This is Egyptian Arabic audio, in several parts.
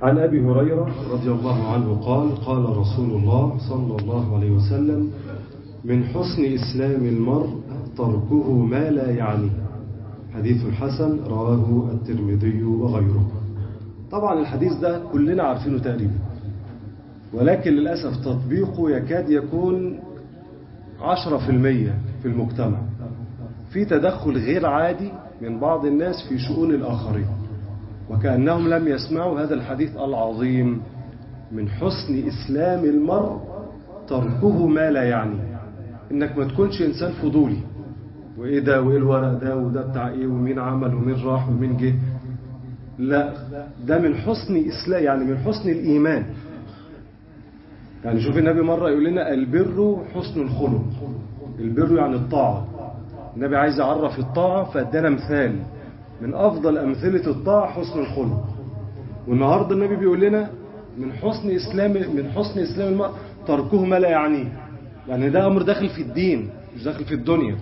عن أبي هريرة رضي الله عنه قال قال رسول الله صلى الله عليه وسلم من حسن إسلام المرء تركه ما لا يعنيه حديث حسن رواه الترمذي وغيره طبعا الحديث ده كلنا عارفينه تقريبا ولكن للأسف تطبيقه يكاد يكون عشرة في المية في المجتمع في تدخل غير عادي من بعض الناس في شؤون الآخرين وكأنهم لم يسمعوا هذا الحديث العظيم من حسن إسلام المرء تركه ما لا يعني إنك ما تكونش إنسان فضولي وإيه ده وإيه الورق ده وده بتاع إيه ومين عمل ومين راح ومين جه لا ده من حسن إسلام يعني من حسن الإيمان يعني شوف النبي مرة يقول لنا البر حسن الخلق البر يعني الطاعة النبي عايز يعرف الطاعة فادانا مثال من أفضل أمثلة الطاعة حسن الخلق والنهاردة النبي بيقول لنا من حسن إسلام من حسن إسلام المرء تركه ما لا يعنيه يعني ده أمر داخل في الدين مش داخل في الدنيا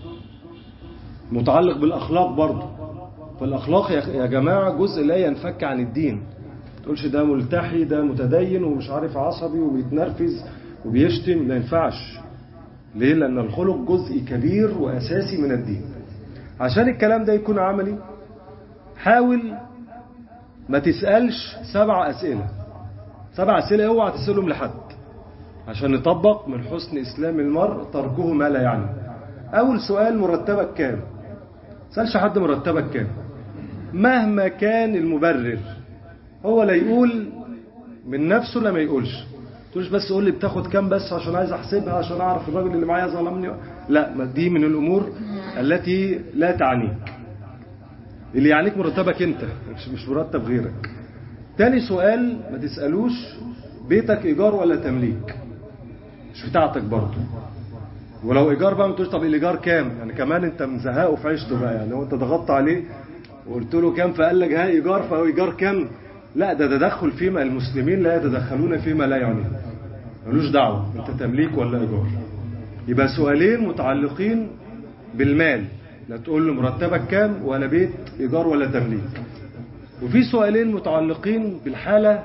متعلق بالأخلاق برضه فالأخلاق يا جماعة جزء لا ينفك عن الدين تقولش ده ملتحي ده متدين ومش عارف عصبي وبيتنرفز وبيشتم لا ينفعش ليه لأن الخلق جزء كبير وأساسي من الدين عشان الكلام ده يكون عملي حاول ما تسألش سبع أسئلة سبع أسئلة اوعى تسألهم لحد عشان نطبق من حسن إسلام المرء تركه ما لا يعني أول سؤال مرتبك كام سألش حد مرتبك كام مهما كان المبرر هو لا يقول من نفسه لا ما يقولش تقولش بس قول لي بتاخد كام بس عشان عايز احسبها عشان اعرف الراجل اللي معايا ظلمني لا ما دي من الامور التي لا تعنيك اللي يعنيك مرتبك انت مش مش مرتب غيرك تاني سؤال ما تسالوش بيتك ايجار ولا تمليك مش بتاعتك برضه ولو ايجار بقى ما تقولش طب الايجار كام يعني كمان انت مزهقه في عيشته بقى يعني هو انت ضغطت عليه وقلت له كام فقال لك ها ايجار فهو ايجار كام لا ده تدخل فيما المسلمين لا يتدخلون فيما لا يعنيهم ملوش دعوة انت تمليك ولا ايجار يبقى سؤالين متعلقين بالمال لا تقول له مرتبك كام ولا بيت ايجار ولا تمليك وفي سؤالين متعلقين بالحالة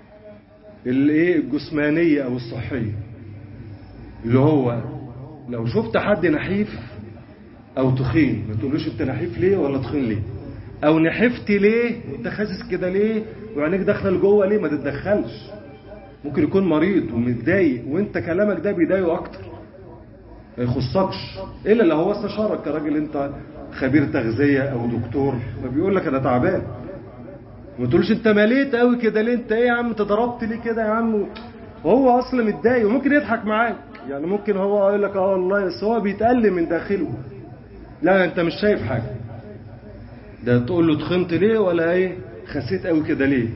الايه الجسمانية او الصحية اللي هو لو شفت حد نحيف او تخين ما تقولوش انت نحيف ليه ولا تخين ليه او نحفت ليه وانت خاسس كده ليه وعينيك داخله لجوه ليه ما تتدخلش ممكن يكون مريض ومتضايق وانت كلامك ده بيضايقه اكتر ما يخصكش الا لو هو استشارك كراجل انت خبير تغذيه او دكتور فبيقول لك انا تعبان ما تقولش انت مليت قوي كده ليه انت ايه يا عم انت ضربت ليه كده يا عم وهو اصلا متضايق وممكن يضحك معاك يعني ممكن هو يقول لك اه والله بس هو بيتألم من داخله لا انت مش شايف حاجه ده تقول له تخنت ليه ولا ايه خسيت قوي كده ليه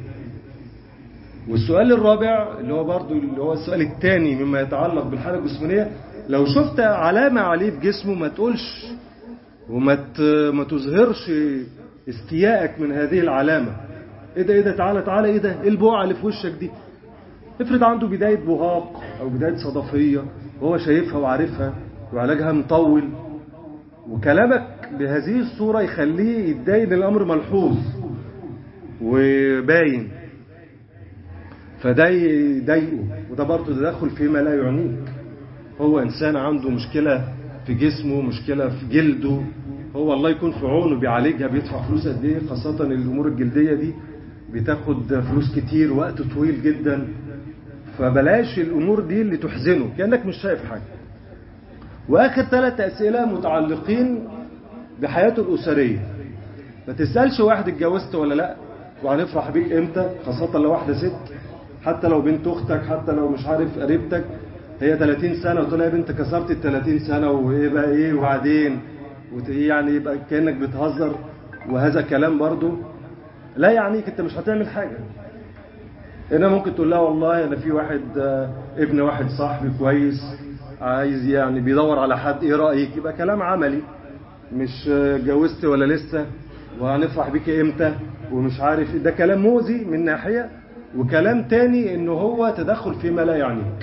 والسؤال الرابع اللي هو برضو اللي هو السؤال الثاني مما يتعلق بالحالة الجسمانية لو شفت علامة عليه في جسمه ما تقولش وما ما تظهرش استيائك من هذه العلامة ايه ده ايه ده تعالى تعالى ايه ده ايه البقعة اللي في وشك دي افرض عنده بداية بهاق او بداية صدفية وهو شايفها وعارفها وعلاجها مطول وكلامك بهذه الصورة يخليه يتضايق ان الامر ملحوظ وباين فده يضايقه وده برضه تدخل فيما لا يعنيك هو انسان عنده مشكلة في جسمه مشكلة في جلده هو الله يكون في عونه بيعالجها بيدفع فلوس قد ايه خاصة الامور الجلدية دي بتاخد فلوس كتير وقت طويل جدا فبلاش الامور دي اللي تحزنه كأنك مش شايف حاجة واخر ثلاث اسئلة متعلقين بحياته الاسرية ما تسألش واحد اتجوزت ولا لا وهنفرح بيك امتى خاصة لو واحدة ست حتى لو بنت اختك حتى لو مش عارف قريبتك هي 30 سنة وتقول لها يا بنت كسرت ال 30 سنة وايه بقى ايه وبعدين يعني يبقى كأنك بتهزر وهذا كلام برضو لا يعنيك انت مش هتعمل حاجة هنا ممكن تقول لها والله انا في واحد ابن واحد صاحبي كويس عايز يعني بيدور على حد ايه رأيك يبقى كلام عملي مش اتجوزت ولا لسه وهنفرح بيك امتى ومش عارف ده كلام مؤذي من ناحية وكلام تاني انه هو تدخل فيما لا يعنيك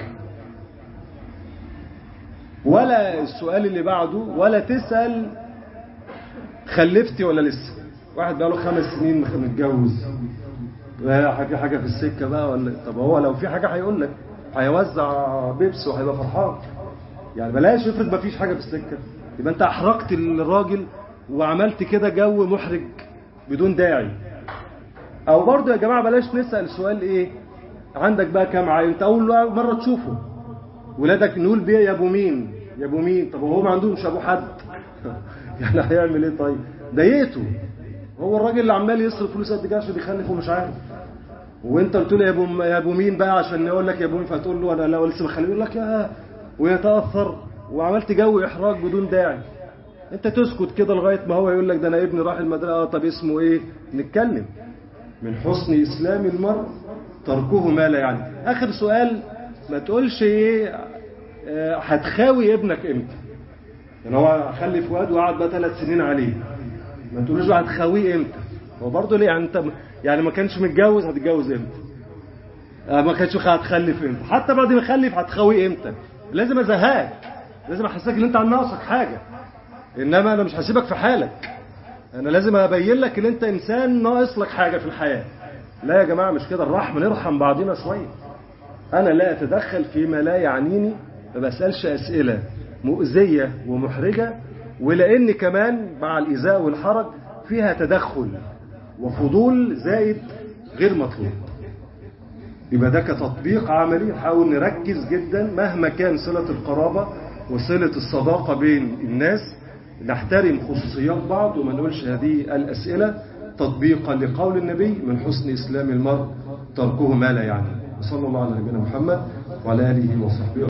ولا السؤال اللي بعده ولا تسأل خلفتي ولا لسه واحد بقى له خمس سنين متجوز في حاجة في السكة بقى ولا طب هو لو في حاجة هيقول لك هيوزع بيبس وهيبقى فرحان يعني بلاش افرض ما فيش حاجة في السكة يبقى انت احرجت الراجل وعملت كده جو محرج بدون داعي او برضه يا جماعة بلاش نسأل سؤال ايه عندك بقى كام عيل انت اول مرة تشوفه ولادك نقول بيه يا ابو مين يا ابو مين طب هو ما عندهمش ابو حد يعني هيعمل ايه طيب ضايقته هو الراجل اللي عمال يصرف فلوس قد كده عشان بيخلف ومش عارف وانت قلت له يا ابو يا ابو مين بقى عشان يقول لك يا ابو مين فتقول له انا لا لسه بخليه يقول لك يا ويتاثر وعملت جو احراج بدون داعي انت تسكت كده لغايه ما هو يقول لك ده انا ابني راح المدرسه اه طب اسمه ايه نتكلم من حسن اسلام المرء تركه ما لا يعني اخر سؤال ما تقولش ايه اه هتخاوي ابنك امتى يعني هو خلف واد وقعد بقى ثلاث سنين عليه ما تقولوش بقى هتخاويه امتى هو برضه ليه يعني انت يعني ما كانش متجوز هتتجوز امتى اه ما كانش هتخلف امتى حتى بعد ما يخلف هتخاويه امتى لازم ازهقك لازم احسسك ان انت عن ناقصك حاجه انما انا مش هسيبك في حالك انا لازم ابين لك ان انت انسان ناقص لك حاجه في الحياه لا يا جماعه مش كده الرحمه نرحم بعضنا شويه انا لا اتدخل فيما لا يعنيني ما بسالش اسئله مؤذيه ومحرجه ولان كمان مع الايذاء والحرج فيها تدخل وفضول زائد غير مطلوب يبقى ده كتطبيق عملي نحاول نركز جدا مهما كان صلة القرابة وصلة الصداقة بين الناس نحترم خصوصيات بعض وما نقولش هذه الأسئلة تطبيقا لقول النبي من حسن إسلام المرء تركه ما لا يعني صلى الله على نبينا محمد وعلى آله وصحبه